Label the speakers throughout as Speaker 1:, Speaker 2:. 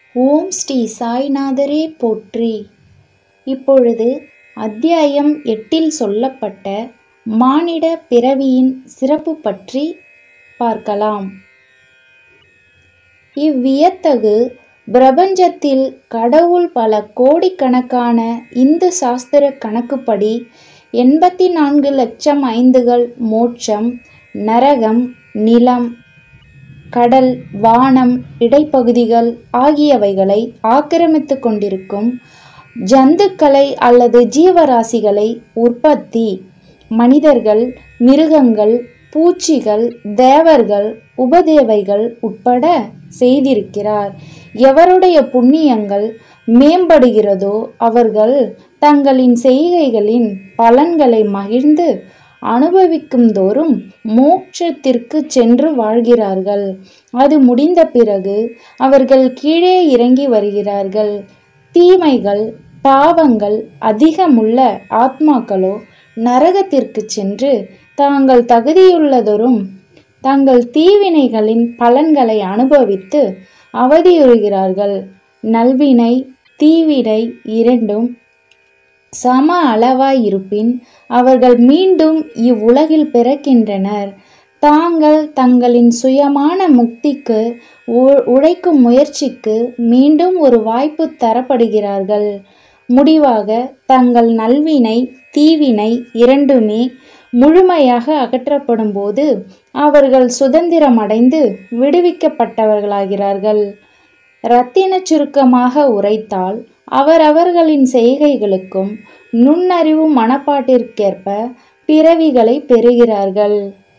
Speaker 1: ஓம் ஸ்ரீ சாய்நாதரே போற்றி இப்பொழுது அத்தியாயம் எட்டில் சொல்லப்பட்ட மானிட பிறவியின் சிறப்பு பற்றி பார்க்கலாம் இவ்வியத்தகு பிரபஞ்சத்தில் கடவுள் பல கோடிக்கணக்கான இந்து சாஸ்திர கணக்குப்படி எண்பத்தி நான்கு லட்சம் ஐந்துகள் மோட்சம் நரகம் நிலம் கடல் வானம் இடைப்பகுதிகள் ஆகியவைகளை ஆக்கிரமித்து கொண்டிருக்கும் ஜந்துக்களை அல்லது ஜீவராசிகளை உற்பத்தி மனிதர்கள் மிருகங்கள் பூச்சிகள் தேவர்கள் உபதேவைகள் உட்பட செய்திருக்கிறார் எவருடைய புண்ணியங்கள் மேம்படுகிறதோ அவர்கள் தங்களின் செய்கைகளின் பலன்களை மகிழ்ந்து அனுபவிக்கும் தோறும் மோட்சத்திற்கு சென்று வாழ்கிறார்கள் அது முடிந்த பிறகு அவர்கள் கீழே இறங்கி வருகிறார்கள் தீமைகள் பாவங்கள் அதிகமுள்ள ஆத்மாக்களோ நரகத்திற்கு சென்று தாங்கள் தகுதியுள்ளதொரும் தங்கள் தீவினைகளின் பலன்களை அனுபவித்து அவதியுறுகிறார்கள் நல்வினை தீவினை இரண்டும் சம அளவாய் இருப்பின் அவர்கள் மீண்டும் இவ்வுலகில் பிறக்கின்றனர் தாங்கள் தங்களின் சுயமான முக்திக்கு உழைக்கும் முயற்சிக்கு மீண்டும் ஒரு வாய்ப்பு தரப்படுகிறார்கள் முடிவாக தங்கள் நல்வினை தீவினை இரண்டுமே முழுமையாக அகற்றப்படும் போது அவர்கள் சுதந்திரமடைந்து விடுவிக்கப்பட்டவர்களாகிறார்கள் இரத்தின சுருக்கமாக உரைத்தால் அவரவர்களின் செய்கைகளுக்கும் நுண்ணறிவு மனப்பாட்டிற்கேற்ப பிறவிகளை பெறுகிறார்கள்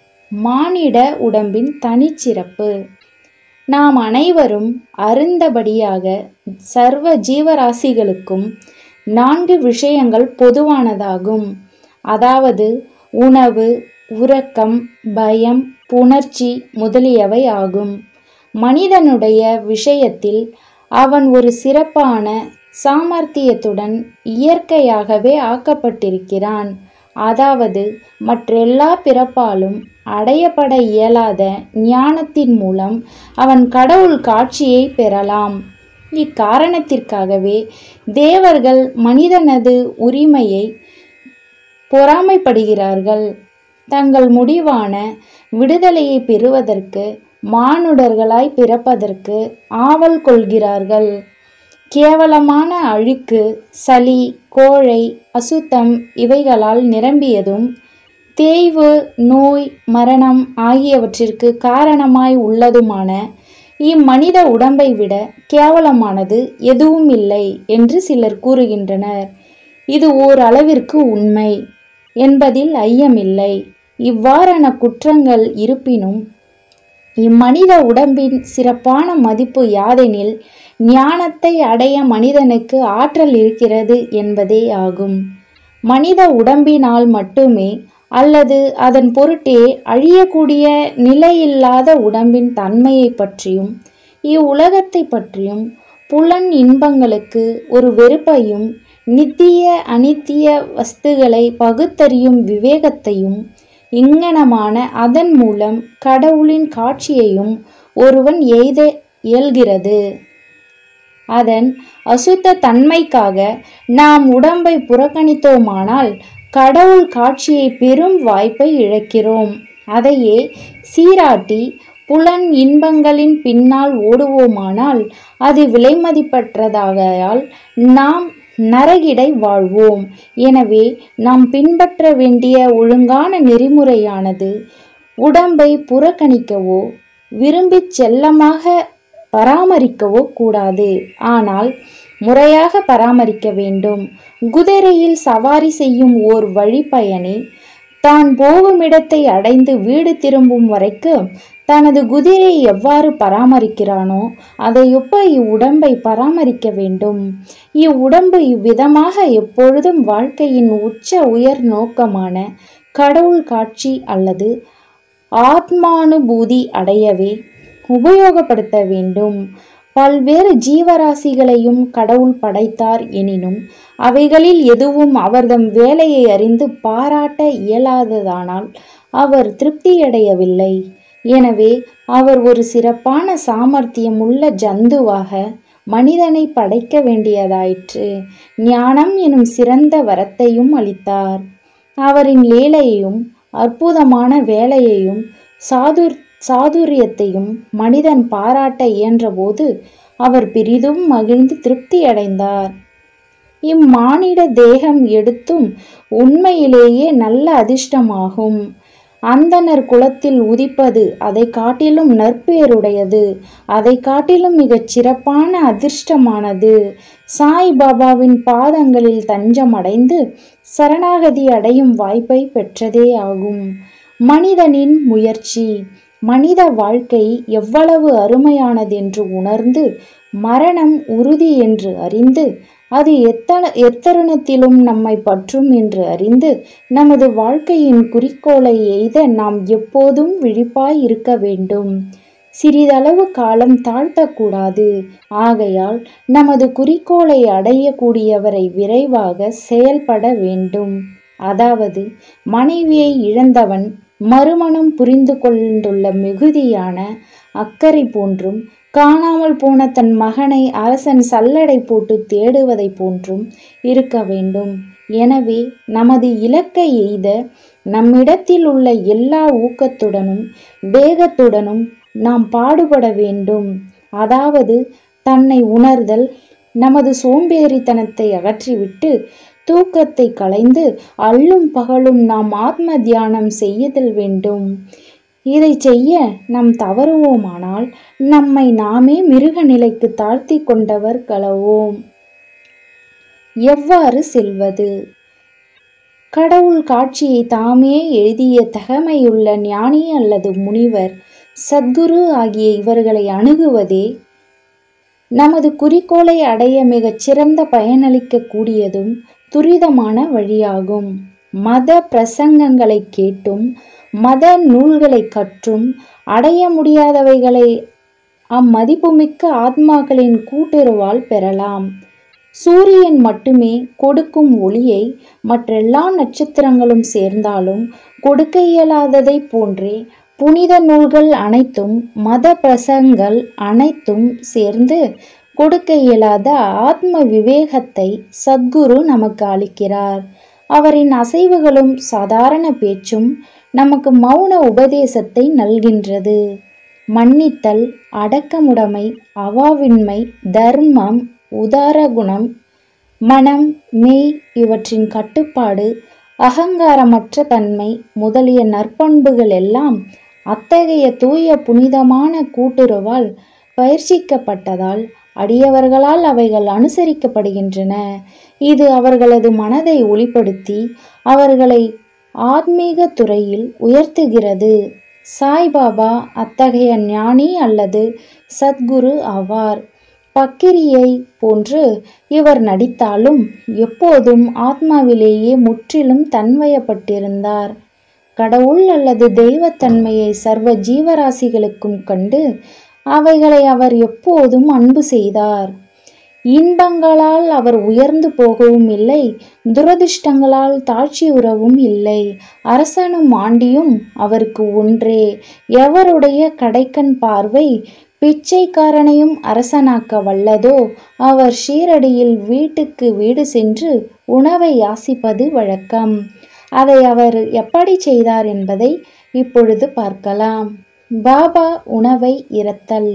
Speaker 1: மானிட உடம்பின் தனிச்சிறப்பு நாம் அனைவரும் அருந்தபடியாக சர்வ ஜீவராசிகளுக்கும் நான்கு விஷயங்கள் பொதுவானதாகும் அதாவது உணவு உறக்கம் பயம் புணர்ச்சி முதலியவை ஆகும் மனிதனுடைய விஷயத்தில் அவன் ஒரு சிறப்பான சாமர்த்தியத்துடன் இயற்கையாகவே ஆக்கப்பட்டிருக்கிறான் அதாவது மற்றெல்லா பிறப்பாலும் அடையப்பட இயலாத ஞானத்தின் மூலம் அவன் கடவுள் காட்சியை பெறலாம் இக்காரணத்திற்காகவே தேவர்கள் மனிதனது உரிமையை பொறாமைப்படுகிறார்கள் தங்கள் முடிவான விடுதலையை பெறுவதற்கு மானுடர்களாய் பிறப்பதற்கு ஆவல் கொள்கிறார்கள் கேவலமான அழுக்கு சளி கோழை அசுத்தம் இவைகளால் நிரம்பியதும் தேய்வு நோய் மரணம் ஆகியவற்றிற்கு காரணமாய் உள்ளதுமான இம்மனித உடம்பை விட கேவலமானது எதுவும் இல்லை என்று சிலர் கூறுகின்றனர் இது ஓர் அளவிற்கு உண்மை என்பதில் ஐயமில்லை இவ்வாறான குற்றங்கள் இருப்பினும் இம்மனித உடம்பின் சிறப்பான மதிப்பு யாதெனில் ஞானத்தை அடைய மனிதனுக்கு ஆற்றல் இருக்கிறது என்பதே ஆகும் மனித உடம்பினால் மட்டுமே அல்லது அதன் பொருட்டே அழியக்கூடிய நிலையில்லாத உடம்பின் தன்மையை பற்றியும் இவ்வுலகத்தை பற்றியும் புலன் இன்பங்களுக்கு ஒரு வெறுப்பையும் நித்திய அனித்திய வஸ்துகளை பகுத்தறியும் விவேகத்தையும் இங்கனமான அதன் மூலம் கடவுளின் காட்சியையும் ஒருவன் எய்த இயல்கிறது அதன் அசுத்த தன்மைக்காக நாம் உடம்பை புறக்கணித்தோமானால் கடவுள் காட்சியை பெரும் வாய்ப்பை இழக்கிறோம் அதையே சீராட்டி புலன் இன்பங்களின் பின்னால் ஓடுவோமானால் அது விலைமதிப்பற்றதாகையால் நாம் நரகிடை வாழ்வோம் எனவே நாம் பின்பற்ற வேண்டிய ஒழுங்கான நெறிமுறையானது உடம்பை புறக்கணிக்கவோ விரும்பி செல்லமாக பராமரிக்கவோ கூடாது ஆனால் முறையாக பராமரிக்க வேண்டும் குதிரையில் சவாரி செய்யும் ஓர் வழிப்பயணி தான் போகும் இடத்தை அடைந்து வீடு திரும்பும் வரைக்கு தனது குதிரையை எவ்வாறு பராமரிக்கிறானோ அதையொப்ப இவ்வுடம்பை பராமரிக்க வேண்டும் இவ்வுடம்பு இவ்விதமாக எப்பொழுதும் வாழ்க்கையின் உச்ச உயர் நோக்கமான கடவுள் காட்சி அல்லது ஆத்மானுபூதி அடையவே உபயோகப்படுத்த வேண்டும் பல்வேறு ஜீவராசிகளையும் கடவுள் படைத்தார் எனினும் அவைகளில் எதுவும் அவர்தம் வேலையை அறிந்து பாராட்ட இயலாததானால் அவர் திருப்தியடையவில்லை எனவே அவர் ஒரு சிறப்பான சாமர்த்தியமுள்ள ஜந்துவாக மனிதனை படைக்க வேண்டியதாயிற்று ஞானம் எனும் சிறந்த வரத்தையும் அளித்தார் அவரின் லீலையையும் அற்புதமான வேலையையும் சாதுர் சாதுரியத்தையும் மனிதன் பாராட்ட இயன்றபோது அவர் பெரிதும் மகிழ்ந்து திருப்தியடைந்தார் இம்மானிட தேகம் எடுத்தும் உண்மையிலேயே நல்ல அதிர்ஷ்டமாகும் அந்தனர் குலத்தில் உதிப்பது அதை காட்டிலும் நற்பேருடையது அதை காட்டிலும் மிகச் சிறப்பான அதிர்ஷ்டமானது சாய் பாபாவின் பாதங்களில் தஞ்சம் அடைந்து சரணாகதி அடையும் வாய்ப்பை பெற்றதே ஆகும் மனிதனின் முயற்சி மனித வாழ்க்கை எவ்வளவு அருமையானதென்று உணர்ந்து மரணம் உறுதி என்று அறிந்து அது எத்தன எத்தருணத்திலும் நம்மை பற்றும் என்று அறிந்து நமது வாழ்க்கையின் குறிக்கோளை எய்த நாம் எப்போதும் விழிப்பாய் இருக்க வேண்டும் சிறிதளவு காலம் தாழ்த்தக்கூடாது ஆகையால் நமது குறிக்கோளை அடையக்கூடியவரை விரைவாக செயல்பட வேண்டும் அதாவது மனைவியை இழந்தவன் மறுமணம் புரிந்து கொண்டுள்ள மிகுதியான அக்கறை போன்றும் காணாமல் போன தன் மகனை அரசன் சல்லடை போட்டு தேடுவதை போன்றும் இருக்க வேண்டும் எனவே நமது இலக்கை எய்த நம்மிடத்தில் உள்ள எல்லா ஊக்கத்துடனும் வேகத்துடனும் நாம் பாடுபட வேண்டும் அதாவது தன்னை உணர்தல் நமது சோம்பேறித்தனத்தை அகற்றிவிட்டு தூக்கத்தை களைந்து அல்லும் பகலும் நாம் ஆத்ம தியானம் செய்யுதல் வேண்டும் இதை செய்ய நாம் தவறுவோமானால் நம்மை நாமே மிருக நிலைக்கு தாழ்த்தி கொண்டவர் களவோம் எவ்வாறு செல்வது கடவுள் காட்சியை தாமே எழுதிய தகமையுள்ள ஞானி அல்லது முனிவர் சத்குரு ஆகிய இவர்களை அணுகுவதே நமது குறிக்கோளை அடைய மிகச் சிறந்த பயனளிக்க கூடியதும் துரிதமான வழியாகும் மத பிரசங்கங்களை கேட்டும் மத நூல்களை கற்றும் அடைய முடியாதவைகளை அம்மதிப்புமிக்க ஆத்மாக்களின் கூட்டுறவால் பெறலாம் சூரியன் மட்டுமே கொடுக்கும் ஒளியை மற்றெல்லா நட்சத்திரங்களும் சேர்ந்தாலும் கொடுக்க இயலாததைப் போன்றே புனித நூல்கள் அனைத்தும் மத பிரசங்கள் அனைத்தும் சேர்ந்து கொடுக்க இயலாத ஆத்ம விவேகத்தை சத்குரு நமக்கு அளிக்கிறார் அவரின் அசைவுகளும் சாதாரண பேச்சும் நமக்கு மௌன உபதேசத்தை நல்கின்றது மன்னித்தல் அடக்கமுடைமை அவாவின்மை தர்மம் உதார குணம் மனம் மெய் இவற்றின் கட்டுப்பாடு அகங்காரமற்ற தன்மை முதலிய நற்பண்புகள் எல்லாம் அத்தகைய தூய புனிதமான கூட்டுறவால் பயிற்சிக்கப்பட்டதால் அடியவர்களால் அவைகள் அனுசரிக்கப்படுகின்றன இது அவர்களது மனதை ஒளிப்படுத்தி அவர்களை ஆத்மீக துறையில் உயர்த்துகிறது சாய்பாபா அத்தகைய ஞானி அல்லது சத்குரு ஆவார் பக்கிரியை போன்று இவர் நடித்தாலும் எப்போதும் ஆத்மாவிலேயே முற்றிலும் தன்வயப்பட்டிருந்தார் கடவுள் அல்லது தெய்வத்தன்மையை சர்வ ஜீவராசிகளுக்கும் கண்டு அவைகளை அவர் எப்போதும் அன்பு செய்தார் இன்பங்களால் அவர் உயர்ந்து போகவும் இல்லை துரதிர்ஷ்டங்களால் தாழ்ச்சியுறவும் இல்லை அரசனும் ஆண்டியும் அவருக்கு ஒன்றே எவருடைய கடைக்கண் பார்வை பிச்சைக்காரனையும் அரசனாக்க வல்லதோ அவர் ஷீரடியில் வீட்டுக்கு வீடு சென்று உணவை யாசிப்பது வழக்கம் அதை அவர் எப்படி செய்தார் என்பதை இப்பொழுது பார்க்கலாம் பாபா உணவை இரத்தல்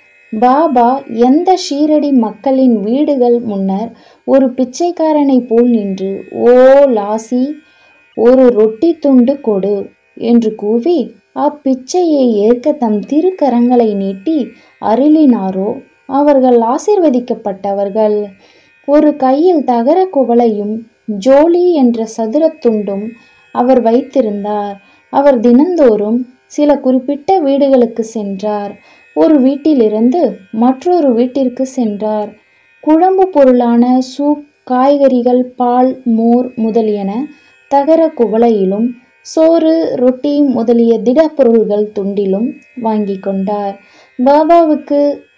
Speaker 1: பாபா எந்த ஷீரடி மக்களின் வீடுகள் முன்னர் ஒரு பிச்சைக்காரனை போல் நின்று ஓ லாசி ஒரு ரொட்டி துண்டு கொடு என்று கூவி அப்பிச்சையை ஏற்க தம் திருக்கரங்களை நீட்டி அருளினாரோ அவர்கள் ஆசிர்வதிக்கப்பட்டவர்கள் ஒரு கையில் தகர குவளையும் ஜோலி என்ற சதுரத்துண்டும் அவர் வைத்திருந்தார் அவர் தினந்தோறும் சில குறிப்பிட்ட வீடுகளுக்கு சென்றார் ஒரு வீட்டிலிருந்து மற்றொரு வீட்டிற்கு சென்றார் குழம்பு பொருளான சூப் காய்கறிகள் பால் மோர் முதலியன தகர குவளையிலும் சோறு ரொட்டி முதலிய திடப்பொருள்கள் துண்டிலும் வாங்கி கொண்டார் பாபாவுக்கு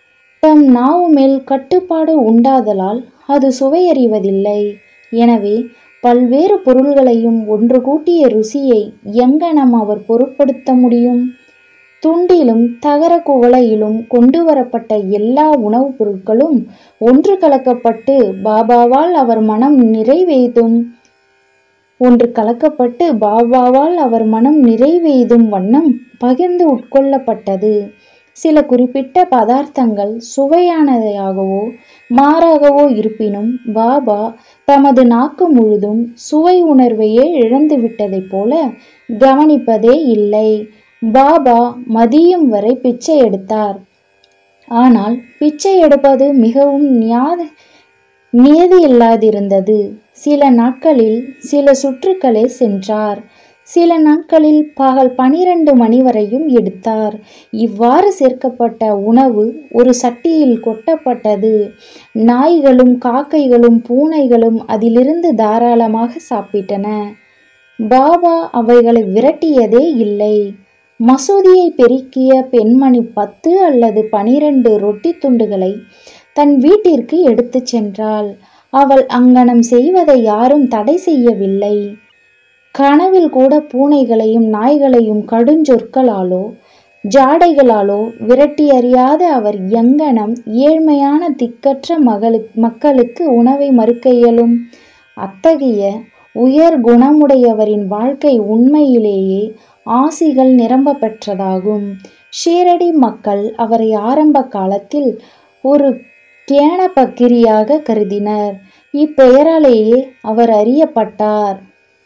Speaker 1: தம் நாவு மேல் கட்டுப்பாடு உண்டாதலால் அது சுவையறிவதில்லை எனவே பல்வேறு பொருள்களையும் ஒன்று கூட்டிய ருசியை எங்கனம் அவர் பொருட்படுத்த முடியும் துண்டிலும் தகர குவளையிலும் கொண்டு வரப்பட்ட எல்லா உணவுப் பொருட்களும் ஒன்று கலக்கப்பட்டு பாபாவால் அவர் மனம் நிறைவேதும் ஒன்று கலக்கப்பட்டு பாபாவால் அவர் மனம் நிறைவேதும் வண்ணம் பகிர்ந்து உட்கொள்ளப்பட்டது சில குறிப்பிட்ட பதார்த்தங்கள் சுவையானதாகவோ மாறாகவோ இருப்பினும் பாபா தமது நாக்கு முழுதும் சுவை உணர்வையே இழந்து விட்டதைப் போல கவனிப்பதே இல்லை பாபா மதியம் வரை பிச்சை எடுத்தார் ஆனால் பிச்சை எடுப்பது மிகவும் நியாத நியதியில்லாதிருந்தது சில நாட்களில் சில சுற்றுக்களே சென்றார் சில நாட்களில் பகல் பனிரெண்டு மணி வரையும் எடுத்தார் இவ்வாறு சேர்க்கப்பட்ட உணவு ஒரு சட்டியில் கொட்டப்பட்டது நாய்களும் காக்கைகளும் பூனைகளும் அதிலிருந்து தாராளமாக சாப்பிட்டன பாபா அவைகளை விரட்டியதே இல்லை மசூதியை பெருக்கிய பெண்மணி பத்து அல்லது பனிரெண்டு ரொட்டி துண்டுகளை தன் வீட்டிற்கு எடுத்துச் சென்றாள் அவள் அங்கனம் செய்வதை யாரும் தடை செய்யவில்லை கனவில் கூட பூனைகளையும் நாய்களையும் கடுஞ்சொற்களாலோ ஜாடைகளாலோ விரட்டி அறியாத அவர் எங்கனம் ஏழ்மையான திக்கற்ற மகளு மக்களுக்கு உணவை மறுக்க இயலும் அத்தகைய உயர் குணமுடையவரின் வாழ்க்கை உண்மையிலேயே ஆசிகள் நிரம்ப பெற்றதாகும் ஷீரடி மக்கள் அவரை ஆரம்ப காலத்தில் ஒரு கேன பக்கிரியாக கருதினர் இப்பெயராலேயே அவர் அறியப்பட்டார்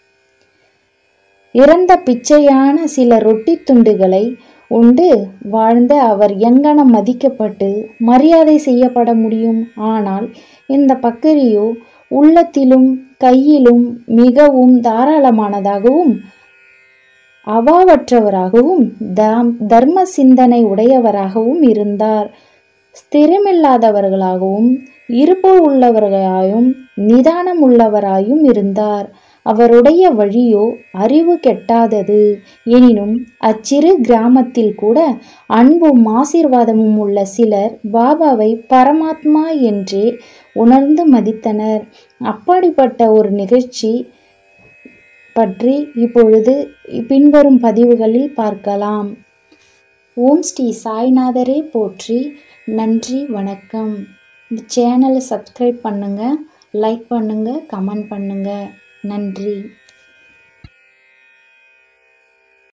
Speaker 1: இறந்த பிச்சையான சில ரொட்டி துண்டுகளை உண்டு வாழ்ந்த அவர் எங்கனம் மதிக்கப்பட்டு மரியாதை செய்யப்பட முடியும் ஆனால் இந்த பக்கிரியோ உள்ளத்திலும் கையிலும் மிகவும் தாராளமானதாகவும் அவாவற்றவராகவும் தாம் தர்ம சிந்தனை உடையவராகவும் இருந்தார் ஸ்திரமில்லாதவர்களாகவும் இருப்பு உள்ளவர்களாயும் நிதானம் உள்ளவராயும் இருந்தார் அவருடைய வழியோ அறிவு கெட்டாதது எனினும் அச்சிறு கிராமத்தில் கூட அன்பும் ஆசீர்வாதமும் உள்ள சிலர் பாபாவை பரமாத்மா என்றே உணர்ந்து மதித்தனர் அப்படிப்பட்ட ஒரு நிகழ்ச்சி பற்றி இப்பொழுது பின்வரும் பதிவுகளில் பார்க்கலாம் ஓம் ஸ்ரீ சாய்நாதரே போற்றி நன்றி வணக்கம் இந்த சேனலை சப்ஸ்கிரைப் பண்ணுங்கள் லைக் பண்ணுங்கள் கமெண்ட் பண்ணுங்கள் நன்றி